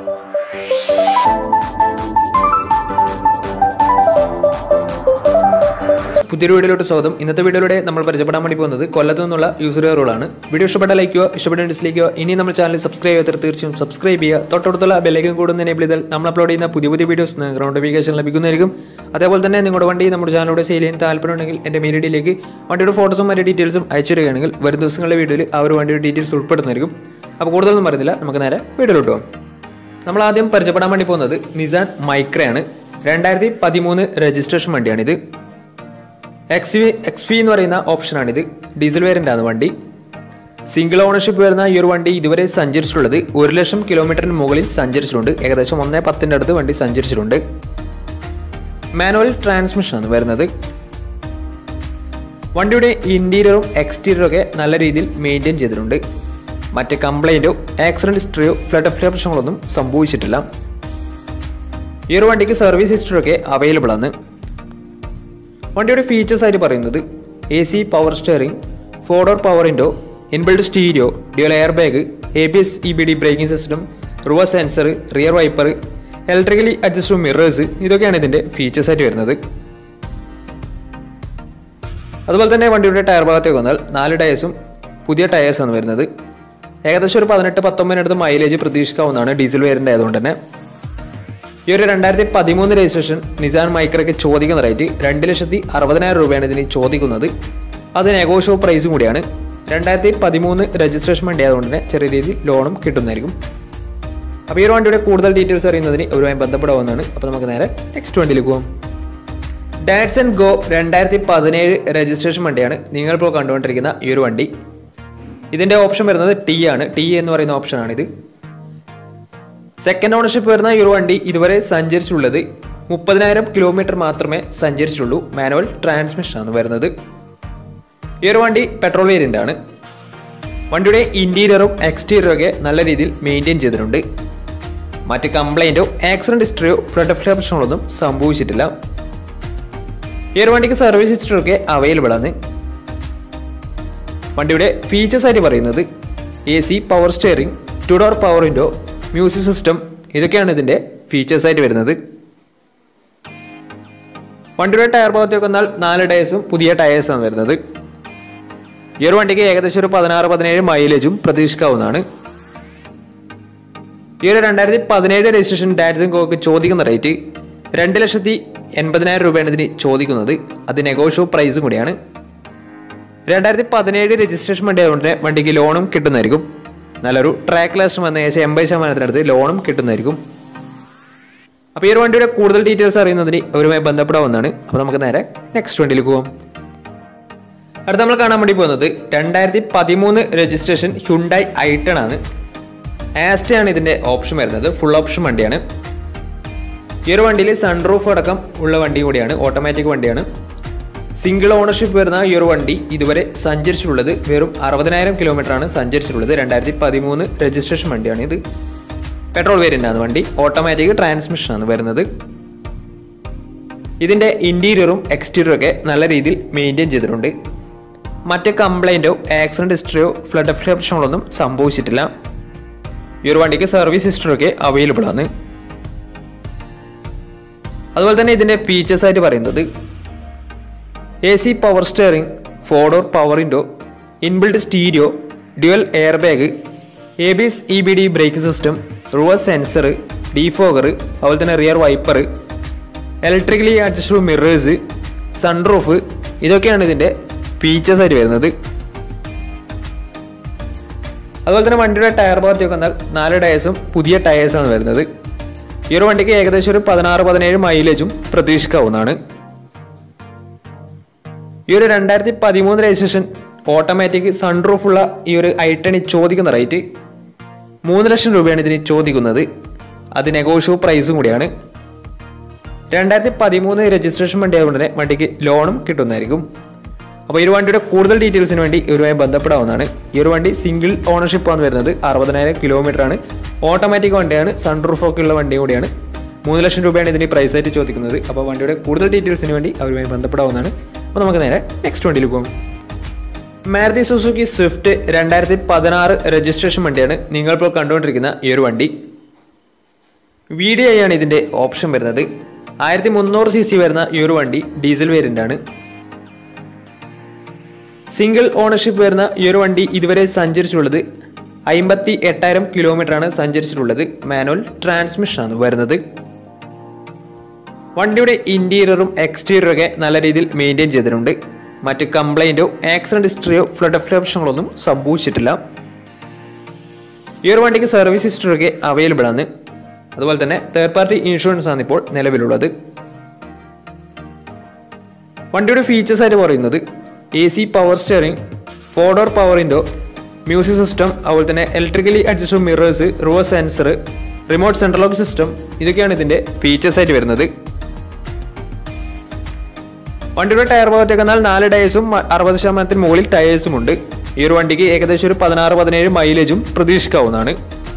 പുതിയൊരു വീഡിയോയിലോട്ട് സ്വാഗതം ഇന്നത്തെ വീഡിയോയിലൂടെ നമ്മൾ പരിചയപ്പെടാൻ വേണ്ടി പോകുന്നത് കൊല്ലത്തു നിന്നുള്ള യൂസർ റോളാണ് വീഡിയോ ഇഷ്ടപ്പെട്ട ലൈക്ക് ചെയ്യുക ഇഷ്ടപ്പെട്ട ഡിസ്ലൈക്ക് ചെയ്യുക ഇനി നമ്മൾ ചാനൽ സബ്സ്ക്രൈബ് ചെയ്യാത്തവർ തീർച്ചയായും സബ്സ്ക്രൈബ് ചെയ്യുക തൊട്ടടുത്തുള്ള ബെല്ലൈക്കൻ കൂടുന്ന എനേബിൾ ചെയ്താൽ നമ്മൾ അപ്ലോഡ് ചെയ്യുന്ന പുതിയ പുതിയ വീഡിയോസ് നിങ്ങൾക്ക് നോട്ടിഫിക്കേഷൻ ലഭിക്കുന്നതായിരിക്കും അതേപോലെ തന്നെ നിങ്ങളുടെ വണ്ടി നമ്മുടെ ചാനലിലൂടെ സെയിൽ ചെയ്യാൻ താല്പര്യമുണ്ടെങ്കിൽ എൻ്റെ മെയിൽ ഐഡിയിലേക്ക് വണ്ടിയുടെ ഫോട്ടോസും മറ്റു ഡീറ്റെയിൽസും അയച്ചു തരികയാണെങ്കിൽ വരും ദിവസങ്ങളിലെ വീഡിയോയിൽ ആ ഒരു വണ്ടിയുടെ ഡീറ്റെയിൽസ് ഉൾപ്പെടുന്നതായിരിക്കും അപ്പോൾ കൂടുതലൊന്നും പറയുന്നില്ല നമുക്ക് നേരെ വീഡിയോയിലോട്ട് പോകാം നമ്മൾ ആദ്യം പരിചയപ്പെടാൻ വേണ്ടി പോകുന്നത് നിസാൻ മൈക്രയാണ് രണ്ടായിരത്തി പതിമൂന്ന് രജിസ്ട്രേഷൻ വണ്ടിയാണിത് എക്സ് വി എക്സ് വി എന്ന് പറയുന്ന ഓപ്ഷനാണിത് ഡീസൽ വേരിയൻ്റ് ആണ് വണ്ടി സിംഗിൾ ഓണർഷിപ്പ് വരുന്ന ഈ ഒരു വണ്ടി ഇതുവരെ സഞ്ചരിച്ചിട്ടുള്ളത് ഒരു ലക്ഷം കിലോമീറ്ററിന് മുകളിൽ സഞ്ചരിച്ചിട്ടുണ്ട് ഏകദേശം ഒന്നേ പത്തിൻ്റെ അടുത്ത് വണ്ടി സഞ്ചരിച്ചിട്ടുണ്ട് മാനുവൽ ട്രാൻസ്മിഷൻ ആണ് വരുന്നത് വണ്ടിയുടെ ഇൻറ്റീരിയറും എക്സ്റ്റീരിയറും ഒക്കെ നല്ല രീതിയിൽ മെയിൻറ്റെയിൻ ചെയ്തിട്ടുണ്ട് മറ്റ് കംപ്ലൈൻറ്റോ ആക്സിഡൻറ്റ് ഹിസ്റ്ററിയോ ഫ്ലഡ് ഓഫ് പ്രശ്നങ്ങളൊന്നും സംഭവിച്ചിട്ടില്ല ഈ ഒരു വണ്ടിക്ക് സർവീസ് ഹിസ്റ്ററി ഒക്കെ അവൈലബിൾ ആണ് വണ്ടിയുടെ ഫീച്ചേഴ്സ് ആയിട്ട് പറയുന്നത് A C power steering four door power window inbuilt stereo dual air bag A B S E B D braking system reverse sensor rear wiper electrically adjustable mirrors ഇതൊക്കെയാണ് ഇതിൻ്റെ features ആയിട്ട് വരുന്നത് അതുപോലെ തന്നെ വണ്ടിയുടെ ടയർ ഭാഗത്തേക്ക് വന്നാൽ നാല് ടയേഴ്സും പുതിയ ടയേഴ്സാണ് വരുന്നത് ഏകദേശം ഒരു പതിനെട്ട് പത്തൊമ്പതിനടുത്ത് മൈലേജ് പ്രതീക്ഷിക്കാവുന്നതാണ് ഡീസൽ വേരിയൻ്റ് ആയതുകൊണ്ട് തന്നെ ഈ ഒരു രണ്ടായിരത്തി പതിമൂന്ന് രജിസ്ട്രേഷൻ നിസാൻ മൈക്രയ്ക്ക് ചോദിക്കുന്ന റേറ്റ് രണ്ട് ലക്ഷത്തി അറുപതിനായിരം രൂപയാണ് ഇതിന് ചോദിക്കുന്നത് അത് നെഗോഷ്യോ പ്രൈസും കൂടിയാണ് രണ്ടായിരത്തി പതിമൂന്ന് രജിസ്ട്രേഷൻ വണ്ടി ആയതുകൊണ്ട് തന്നെ ചെറിയ രീതിയിൽ ലോണും കിട്ടുന്നതായിരിക്കും അപ്പോൾ ഈ ഒരു വണ്ടിയുടെ കൂടുതൽ ഡീറ്റെയിൽസ് അറിയുന്നതിന് ഇവരുമായി ബന്ധപ്പെടാവുന്നതാണ് അപ്പോൾ നമുക്ക് നേരെ നെക്സ്റ്റ് വണ്ടിയിലേക്ക് പോകാം ഡാറ്റ്സ് ആൻഡ് ഗോ രണ്ടായിരത്തി പതിനേഴ് രജിസ്ട്രേഷൻ വണ്ടിയാണ് നിങ്ങളിപ്പോൾ കണ്ടുകൊണ്ടിരിക്കുന്ന ഈ ഒരു വണ്ടി ഇതിൻ്റെ ഓപ്ഷൻ വരുന്നത് ടി ആണ് ടി എന്ന് പറയുന്ന ഓപ്ഷനാണിത് സെക്കൻഡ് ഓണർഷിപ്പ് വരുന്ന ഈ ഒരു വണ്ടി ഇതുവരെ സഞ്ചരിച്ചിട്ടുള്ളത് മുപ്പതിനായിരം കിലോമീറ്റർ മാത്രമേ സഞ്ചരിച്ചുള്ളൂ മാനുവൽ ട്രാൻസ്മിഷൻ ആണ് വരുന്നത് ഈ ഒരു വണ്ടി പെട്രോൾ വേരിയൻ്റ് ആണ് വണ്ടിയുടെ ഇൻറ്റീരിയറും എക്സ്റ്റീരിയറും ഒക്കെ നല്ല രീതിയിൽ മെയിൻറ്റെയിൻ ചെയ്തിട്ടുണ്ട് മറ്റ് കംപ്ലൈൻറ്റോ ആക്സിഡൻറ്റ് ഹിസ്റ്ററിയോ ഫ്ലഡ് ഓഫ് പ്രശ്നങ്ങളൊന്നും സംഭവിച്ചിട്ടില്ല ഈ ഒരു വണ്ടിക്ക് സർവീസ് ഹിസ്റ്ററി ഒക്കെ അവൈലബിൾ ആണ് വണ്ടിയുടെ ഫീച്ചേഴ്സ് ആയിട്ട് പറയുന്നത് A C power steering two door power window music system ഇതൊക്കെയാണ് ഇതിൻ്റെ ഫീച്ചേഴ്സ് ആയിട്ട് വരുന്നത് വണ്ടിയുടെ ടയർ ഭാഗത്തേക്ക് വന്നാൽ നാല് ടയേഴ്സും പുതിയ ടയേഴ്സാണ് വരുന്നത് ഈ ഒരു വണ്ടിക്ക് ഏകദേശം ഒരു പതിനാറ് പതിനേഴ് മൈലേജും പ്രതീക്ഷിക്കാവുന്നതാണ് ഈ ഒരു രണ്ടായിരത്തി പതിനേഴ് രജിസ്ട്രേഷൻ ഡാറ്റ്സൺ കോക്ക് ചോദിക്കുന്ന റേറ്റ് രണ്ട് ലക്ഷത്തി എൺപതിനായിരം രൂപയാണ് ഇതിന് ചോദിക്കുന്നത് അത് നെഗോഷ്യോ പ്രൈസും കൂടിയാണ് രണ്ടായിരത്തി പതിനേഴ് രജിസ്ട്രേഷൻ വണ്ടി ആയതുകൊണ്ട് തന്നെ വണ്ടിക്ക് ലോണും കിട്ടുന്നതായിരിക്കും നല്ലൊരു ട്രാക്ക് ലാസ്റ്റ് വന്ന ഏകദേശം എൺപത് ശതമാനത്തിനടുത്ത് ലോണും കിട്ടുന്നതായിരിക്കും അപ്പോൾ ഈ ഒരു വണ്ടിയുടെ കൂടുതൽ ഡീറ്റെയിൽസ് അറിയുന്നതിന് അവരുമായി ബന്ധപ്പെടാവുന്നതാണ് അപ്പോൾ നമുക്ക് നേരെ നെക്സ്റ്റ് വണ്ടിയിൽ പോകാം അടുത്ത നമ്മൾ കാണാൻ വേണ്ടി പോകുന്നത് രണ്ടായിരത്തി പതിമൂന്ന് രജിസ്ട്രേഷൻ ഹ്യുണ്ടായി ഐട്ടൺ ആണ് ആസ്റ്റയാണ് ഇതിൻ്റെ ഓപ്ഷൻ വരുന്നത് ഫുൾ ഓപ്ഷൻ വണ്ടിയാണ് ഈ ഒരു വണ്ടിയിൽ സൺറൂഫ് അടക്കം ഉള്ള വണ്ടി കൂടിയാണ് ഓട്ടോമാറ്റിക് വണ്ടിയാണ് സിംഗിൾ ഓണർഷിപ്പ് വരുന്ന ഈ ഒരു വണ്ടി ഇതുവരെ സഞ്ചരിച്ചിട്ടുള്ളത് വെറും അറുപതിനായിരം കിലോമീറ്റർ ആണ് സഞ്ചരിച്ചിട്ടുള്ളത് രണ്ടായിരത്തി പതിമൂന്ന് രജിസ്ട്രേഷൻ വണ്ടിയാണ് ഇത് പെട്രോൾ വേരിയൻ്റ് ആണ് വണ്ടി ഓട്ടോമാറ്റിക് ട്രാൻസ്മിഷൻ ആണ് വരുന്നത് ഇതിൻ്റെ ഇൻറ്റീരിയറും എക്സ്റ്റീരിയറും ഒക്കെ നല്ല രീതിയിൽ മെയിൻറ്റെയിൻ ചെയ്തിട്ടുണ്ട് മറ്റ് കംപ്ലൈൻറ്റോ ആക്സിഡൻറ്റ് ഹിസ്റ്ററിയോ ഫ്ലഡ് പ്രശ്നങ്ങളൊന്നും സംഭവിച്ചിട്ടില്ല ഈ ഒരു വണ്ടിക്ക് സർവീസ് ഹിസ്റ്ററി ഒക്കെ അവൈലബിൾ ആണ് അതുപോലെ തന്നെ ഇതിൻ്റെ ഫീച്ചേഴ്സ് ആയിട്ട് പറയുന്നത് A C power steering four door power window inbuilt stereo dual air bag A B S E B D brake system reverse sensor defogger അതുപോലെ തന്നെ rear wiper electrically adjustable mirrors sunroof ഇതൊക്കെയാണ് ഇതിൻ്റെ features ആയിട്ട് വരുന്നത് അതുപോലെ തന്നെ വണ്ടിയുടെ tyre ഭാഗത്തേക്ക് വന്നാൽ നാല് ടയേഴ്സും പുതിയ ടയേഴ്സാണ് വരുന്നത് ഈ ഒരു വണ്ടിക്ക് ഏകദേശം ഒരു പതിനാറ് പതിനേഴ് മൈലേജും പ്രതീക്ഷിക്കാവുന്നതാണ് ഈ ഒരു രണ്ടായിരത്തി പതിമൂന്ന് രജിസ്ട്രേഷൻ ഓട്ടോമാറ്റിക് സൺറൂഫ് ഉള്ള ഈ ഒരു ഐട്ടണി ചോദിക്കുന്ന റേറ്റ് മൂന്ന് ലക്ഷം രൂപയാണ് ഇതിന് ചോദിക്കുന്നത് അത് നെഗോഷ്യോ പ്രൈസും കൂടിയാണ് രണ്ടായിരത്തി പതിമൂന്ന് രജിസ്ട്രേഷൻ വണ്ടി ആയതുകൊണ്ട് തന്നെ വണ്ടിക്ക് ലോണും കിട്ടുന്നതായിരിക്കും അപ്പോൾ ഈ ഒരു വണ്ടിയുടെ കൂടുതൽ ഡീറ്റെയിൽസിന് വേണ്ടി ഇവരുമായി ബന്ധപ്പെടാവുന്നതാണ് ഈ ഒരു വണ്ടി സിംഗിൾ ഓണർഷിപ്പ് ആണ് വരുന്നത് അറുപതിനായിരം കിലോമീറ്റർ ആണ് ഓട്ടോമാറ്റിക് വണ്ടിയാണ് സൺറൂഫ് ഒക്കെ ഉള്ള വണ്ടി കൂടിയാണ് മൂന്ന് ലക്ഷം രൂപയാണ് ഇതിന് പ്രൈസ് ആയിട്ട് ചോദിക്കുന്നത് അപ്പോൾ വണ്ടിയുടെ കൂടുതൽ ഡീറ്റെയിൽസിന് വേണ്ടി അവരുമായി ബന്ധപ്പെടാവുന്നതാണ് അപ്പോൾ നമുക്ക് നേരെ നെക്സ്റ്റ് വണ്ടിയിൽ പോകും മാരുതി സുസുക്കി സ്വിഫ്റ്റ് രണ്ടായിരത്തി പതിനാറ് രജിസ്ട്രേഷൻ വണ്ടിയാണ് നിങ്ങളിപ്പോൾ കണ്ടുകൊണ്ടിരിക്കുന്ന ഈ ഒരു വണ്ടി വി ഡി ഐ ആണ് ഇതിൻ്റെ ഓപ്ഷൻ വരുന്നത് ആയിരത്തി മുന്നൂറ് സി സി വരുന്ന ഈ ഒരു വണ്ടി ഡീസൽ വേരിയൻ്റ് ആണ് സിംഗിൾ ഓണർഷിപ്പ് വരുന്ന ഈ ഒരു വണ്ടി ഇതുവരെ സഞ്ചരിച്ചിട്ടുള്ളത് അമ്പത്തി എട്ടായിരം കിലോമീറ്റർ ആണ് സഞ്ചരിച്ചിട്ടുള്ളത് മാനുവൽ ട്രാൻസ്മിഷൻ ആണ് വരുന്നത് വണ്ടിയുടെ ഇന്റീരിയറും എക്സ്റ്റീരിയറും ഒക്കെ നല്ല രീതിയിൽ മെയിൻറ്റെയിൻ ചെയ്തിട്ടുണ്ട് മറ്റ് കംപ്ലൈൻറ്റോ ആക്സിഡന്റ് ഹിസ്റ്ററിയോ ഫ്ലഡ് പ്രശ്നങ്ങളൊന്നും സംഭവിച്ചിട്ടില്ല ഈ ഒരു വണ്ടിക്ക് സർവീസ് ഹിസ്റ്ററി ഒക്കെ അവൈലബിൾ ആണ് അതുപോലെ തന്നെ തേർഡ് പാർട്ടി ഇൻഷുറൻസ് ആണ് ഇപ്പോൾ നിലവിലുള്ളത് വണ്ടിയുടെ ഫീച്ചേഴ്സ് ആയിട്ട് പറയുന്നത് A C power steering four door power window music system അതുപോലെ തന്നെ electrically adjustable mirrors reverse sensor remote central lock system ഇതൊക്കെയാണ് ഇതിൻ്റെ ഫീച്ചേഴ്സ് ആയിട്ട് വരുന്നത് വണ്ടിയുടെ ടയർ ഭാഗത്തേക്ക് എന്നാൽ നാല് ടയേഴ്സും അറുപത് ശതമാനത്തിന് മുകളിൽ ടയേഴ്സും ഉണ്ട് ഈ ഒരു വണ്ടിക്ക് ഏകദേശം ഒരു പതിനാറ് പതിനേഴ് മൈലേജും പ്രതീക്ഷിക്കാവുന്നതാണ്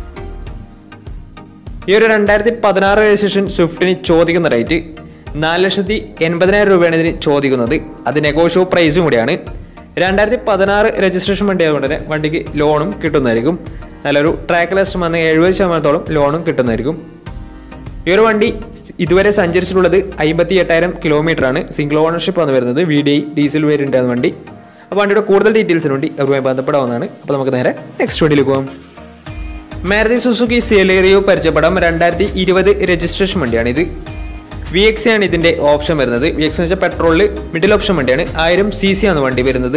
ഈ ഒരു രണ്ടായിരത്തി പതിനാറ് രജിസ്ട്രേഷൻ സ്വിഫ്റ്റിന് ചോദിക്കുന്ന റേറ്റ് നാല് ലക്ഷത്തി എൺപതിനായിരം രൂപയാണ് ഇതിന് ചോദിക്കുന്നത് അത് നെഗോഷ്യോ പ്രൈസും കൂടിയാണ് രണ്ടായിരത്തി പതിനാറ് രജിസ്ട്രേഷൻ വണ്ടി ആയതുകൊണ്ട് തന്നെ വണ്ടിക്ക് ലോണും കിട്ടുന്നതായിരിക്കും നല്ലൊരു ട്രാക്ക് ലെസ്റ്റ് വന്ന് എഴുപത് ശതമാനത്തോളം ലോണും കിട്ടുന്നതായിരിക്കും ഈ ഒരു വണ്ടി ഇതുവരെ സഞ്ചരിച്ചിട്ടുള്ളത് അമ്പത്തി എട്ടായിരം കിലോമീറ്റർ ആണ് സിംഗിൾ ഓണർഷിപ്പ് ആണ് വരുന്നത് V D I diesel variant ആണ് വണ്ടി അപ്പോൾ വണ്ടിയുടെ കൂടുതൽ ഡീറ്റെയിൽസിന് വേണ്ടി അവരുമായി ബന്ധപ്പെടാവുന്നതാണ് അപ്പോൾ നമുക്ക് നേരെ നെക്സ്റ്റ് വണ്ടിയിൽ പോകാം മാരുതി സുസുക്കി സെലേറിയോ പരിചയപ്പെടാം രണ്ടായിരത്തി ഇരുപത് രജിസ്ട്രേഷൻ വണ്ടിയാണിത് വി എക്സ് ആണ് ഇതിൻ്റെ ഓപ്ഷൻ വരുന്നത് വി എക്സ് എന്ന് വെച്ചാൽ പെട്രോളിൽ മിഡിൽ ഓപ്ഷൻ വണ്ടിയാണ് ആയിരം സി സി ആണ് വണ്ടി വരുന്നത്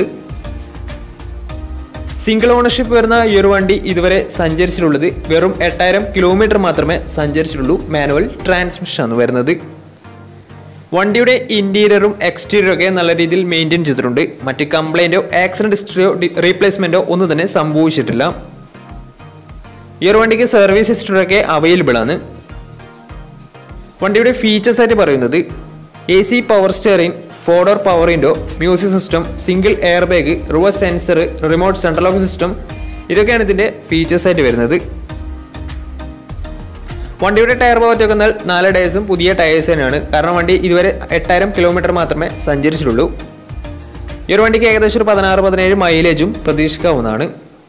സിംഗിൾ ഓണർഷിപ്പ് വരുന്ന ഈ ഒരു വണ്ടി ഇതുവരെ സഞ്ചരിച്ചിട്ടുള്ളത് വെറും എട്ടായിരം കിലോമീറ്റർ മാത്രമേ സഞ്ചരിച്ചിട്ടുള്ളൂ മാനുവൽ ട്രാൻസ്മിഷൻ ആണ് വരുന്നത് വണ്ടിയുടെ ഇന്റീരിയറും എക്സ്റ്റീരിയറും ഒക്കെ നല്ല രീതിയിൽ മെയിൻറ്റെയിൻ ചെയ്തിട്ടുണ്ട് മറ്റ് കംപ്ലൈൻറ്റോ ആക്സിഡന്റ് ഹിസ്റ്ററിയോ റീപ്ലേസ്മെൻറ്റോ ഒന്നും തന്നെ സംഭവിച്ചിട്ടില്ല ഈ ഒരു വണ്ടിക്ക് സർവീസ് ഹിസ്റ്ററി ഒക്കെ അവൈലബിൾ ആണ് വണ്ടിയുടെ ഫീച്ചേഴ്സ് ആയിട്ട് പറയുന്നത് A C power steering four door power window music system single air bag reverse sensor remote central lock system ഇതൊക്കെയാണ് ഇതിൻ്റെ ഫീച്ചേഴ്സ് ആയിട്ട് വരുന്നത് വണ്ടിയുടെ ടയർ ഭാഗത്തേക്ക് എന്നാൽ നാല് ടയേഴ്സും പുതിയ ടയേഴ്സ് തന്നെയാണ് കാരണം വണ്ടി ഇതുവരെ എട്ടായിരം കിലോമീറ്റർ മാത്രമേ സഞ്ചരിച്ചിട്ടുള്ളൂ ഈ ഒരു വണ്ടിക്ക് ഏകദേശം ഒരു പതിനാറ് പതിനേഴ് മൈലേജും പ്രതീക്ഷിക്കാവുന്നതാണ്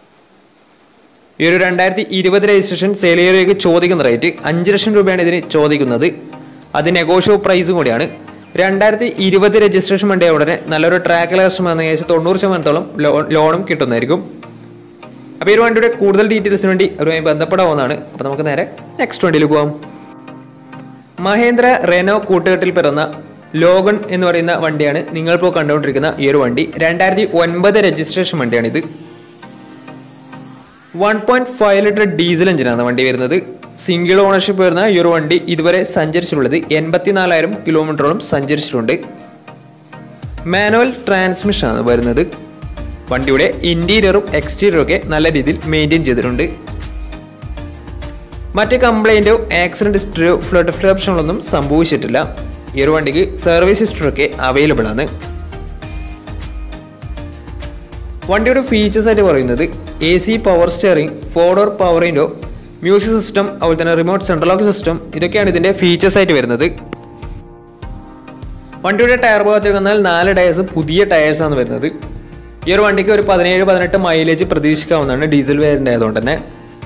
ഈ ഒരു രണ്ടായിരത്തി ഇരുപത് രജിസ്ട്രേഷൻ സെയിലേറിയക്ക് ചോദിക്കുന്ന റേറ്റ് അഞ്ച് ലക്ഷം രൂപയാണ് ഇതിന് ചോദിക്കുന്നത് അത് നെഗോഷ്യോ പ്രൈസും കൂടിയാണ് രണ്ടായിരത്തി ഇരുപത് രജിസ്ട്രേഷൻ വണ്ടിയ ഉടനെ നല്ലൊരു ട്രാക്ക് ലാസ്റ്റ് വന്ന ഏകദേശം തൊണ്ണൂറ് ശതമാനത്തോളം ലോ- ലോണും കിട്ടുന്നതായിരിക്കും അപ്പോൾ ഈ ഒരു വണ്ടിയുടെ കൂടുതൽ ഡീറ്റെയിൽസിന് വേണ്ടി അവരുമായി ബന്ധപ്പെടാവുന്നതാണ് അപ്പോൾ നമുക്ക് നേരെ നെക്സ്റ്റ് വണ്ടിയിൽ പോകാം മഹേന്ദ്ര റെനോ കൂട്ടുകെട്ടിൽ പിറന്ന ലോഗൺ എന്ന് പറയുന്ന വണ്ടിയാണ് നിങ്ങളിപ്പോൾ കണ്ടുകൊണ്ടിരിക്കുന്ന ഈ ഒരു വണ്ടി രണ്ടായിരത്തി ഒൻപത് രജിസ്ട്രേഷൻ വണ്ടിയാണിത് one point five litre diesel എഞ്ചിനാണ് വണ്ടി വരുന്നത് സിംഗിൾ ഓണർഷിപ്പ് വരുന്ന ഈ ഒരു വണ്ടി ഇതുവരെ സഞ്ചരിച്ചിട്ടുള്ളത് എൺപത്തിനാലായിരം കിലോമീറ്ററോളം സഞ്ചരിച്ചിട്ടുണ്ട് മാനുവൽ ട്രാൻസ്മിഷൻ ആണ് വരുന്നത് വണ്ടിയുടെ ഇന്റീരിയറും എക്സ്റ്റീരിയറും ഒക്കെ നല്ല രീതിയിൽ മെയിൻറ്റെയിൻ ചെയ്തിട്ടുണ്ട് മറ്റ് കംപ്ലൈൻറ്റോ ആക്സിഡന്റ് ഹിസ്റ്ററിയോ ഫ്ലഡ് ഫ്ലപ്ഷങ്ങളൊന്നും സംഭവിച്ചിട്ടില്ല ഈ ഒരു വണ്ടിക്ക് സർവീസ് ഹിസ്റ്ററി ഒക്കെ അവൈലബിൾ ആണ് വണ്ടിയുടെ ഫീച്ചേഴ്സ് ആയിട്ട് പറയുന്നത് A C power steering four door power window music system അതുപോലെ തന്നെ റിമോട്ട് സെൻട്രൽ ലോക്ക് സിസ്റ്റം ഇതൊക്കെയാണ് ഇതിൻ്റെ ഫീച്ചേഴ്സ് ആയിട്ട് വരുന്നത് വണ്ടിയുടെ ടയർ ഭാഗത്തേക്ക് വന്നാൽ നാല് ടയേഴ്സ് പുതിയ ടയേഴ്സ് ആണ് വരുന്നത് ഈ ഒരു വണ്ടിക്ക് ഒരു പതിനേഴ് പതിനെട്ട് മൈലേജ് പ്രതീക്ഷിക്കാവുന്നതാണ് ഡീസൽ വേരിയൻ്റ് ആയതുകൊണ്ട് തന്നെ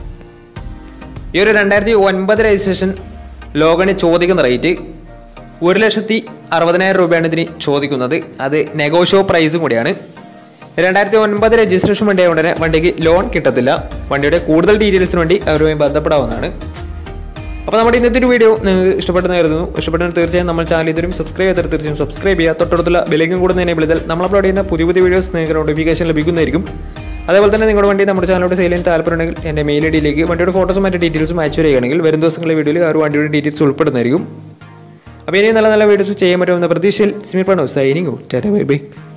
ഈ ഒരു രണ്ടായിരത്തി ഒൻപത് രജിസ്ട്രേഷൻ ലോഗണ് ചോദിക്കുന്ന റേറ്റ് ഒരു ലക്ഷത്തി അറുപതിനായിരം രൂപയാണ് ഇതിന് ചോദിക്കുന്നത് അത് നെഗോഷ്യോ പ്രൈസും കൂടിയാണ് രണ്ടായിരത്തി ഒൻപത് രജിസ്ട്രേഷൻ വണ്ടി ആയതുകൊണ്ട് തന്നെ വണ്ടിക്ക് ലോൺ കിട്ടത്തില്ല വണ്ടിയുടെ കൂടുതൽ ഡീറ്റെയിൽസിന് വേണ്ടി അവരുമായി ബന്ധപ്പെടാവുന്നതാണ് അപ്പോൾ നമ്മുടെ ഇന്നത്തെ ഒരു വീഡിയോ നിങ്ങൾക്ക് ഇഷ്ടപ്പെട്ടെന്ന് കരുതുന്നു ഇഷ്ടപ്പെട്ടെന്ന് തീർച്ചയായും നമ്മൾ ചാനൽ ഇതുവരും സബ്സ്ക്രൈബ് ചെയ്താൽ തീർച്ചയായും സബ്സ്ക്രൈബ് ചെയ്യുക തൊട്ടടുത്തുള്ള ബെലൈക്കും കൂടെ തന്നെ വിളിച്ചാൽ നമ്മൾ അപ്ലോഡ് ചെയ്യുന്ന പുതിയ പുതിയ വീഡിയോസ് നിങ്ങൾക്ക് നോട്ടിഫിക്കേഷൻ ലഭിക്കുന്നതായിരിക്കും അതേപോലെ തന്നെ നിങ്ങളുടെ വണ്ടി നമ്മുടെ ചാനലോട് സെയിൽ ചെയ്യാൻ താല്പര്യമുണ്ടെങ്കിൽ എൻ്റെ മെയിൽ ഐ ഡിയിലേക്ക് വണ്ടിയുടെ ഫോട്ടോസും മറ്റു ഡീറ്റെയിൽസും അയച്ചു വരികയാണെങ്കിൽ വരും ദിവസങ്ങളിലെ വീഡിയോയിൽ ആ ഒരു വണ്ടിയുടെ ഡീറ്റെയിൽസ് ഉൾപ്പെടുന്നതായിരിക്കും അപ്പോൾ ഇനി നല്ല നല്ല വീഡിയോസ് ചെയ്യാൻ പറ്റുമെന്ന പ്രതീക്ഷയിൽ സ്മീർ പണോ സൈനിങ് ബൈ ബൈ